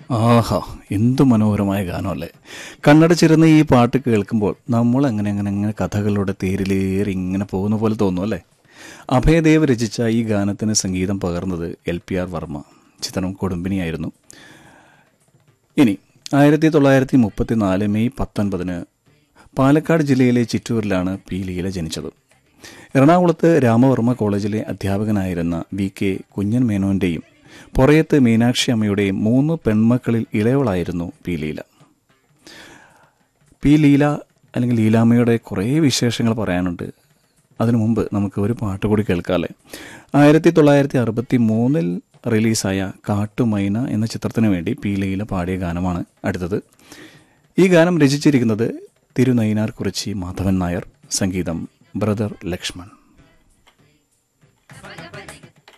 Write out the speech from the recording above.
ആഹാ എന്തു മനോഹരമായ ഗാനമല്ലേ കണ്ണടച്ചിരുന്ന ഈ പാട്ട് കേൾക്കുമ്പോൾ നമ്മൾ അങ്ങനെ അങ്ങനെ അങ്ങനെ കഥകളുടെ തേരിലേറി ഇങ്ങനെ പോകുന്ന പോലെ തോന്നും അല്ലേ അഭയദേവ് രചിച്ച ഈ ഗാനത്തിന് സംഗീതം പകർന്നത് എൽ പി ആർ വർമ്മ ചിത്രം കൊടുമ്പിനിയായിരുന്നു ഇനി ആയിരത്തി തൊള്ളായിരത്തി മുപ്പത്തി നാല് മെയ് പത്തൊൻപതിന് പാലക്കാട് ജില്ലയിലെ ചിറ്റൂരിലാണ് പി ലീല ജനിച്ചത് എറണാകുളത്ത് രാമവർമ്മ കോളേജിലെ അധ്യാപകനായിരുന്ന വി കെ കുഞ്ഞൻ മേനോന്റെയും പൊറയത്ത് മീനാക്ഷി അമ്മയുടെയും മൂന്ന് പെൺമക്കളിൽ ഇളയവളായിരുന്നു പി ലീല പി ലീല അല്ലെങ്കിൽ ലീലാമ്മയുടെ കുറേ വിശേഷങ്ങൾ പറയാനുണ്ട് അതിനു മുമ്പ് നമുക്ക് ഒരു പാട്ട് കൂടി കേൾക്കാമല്ലേ ആയിരത്തി തൊള്ളായിരത്തി അറുപത്തി മൂന്നിൽ റിലീസായ കാട്ടുമൈന എന്ന ചിത്രത്തിന് വേണ്ടി പി ലീല പാടിയ ഗാനമാണ് അടുത്തത് ഈ ഗാനം രചിച്ചിരിക്കുന്നത് തിരുനയിനാർ കുറിച്ചി മാധവൻ നായർ സംഗീതം ബ്രദർ ലക്ഷ്മൺ Vaya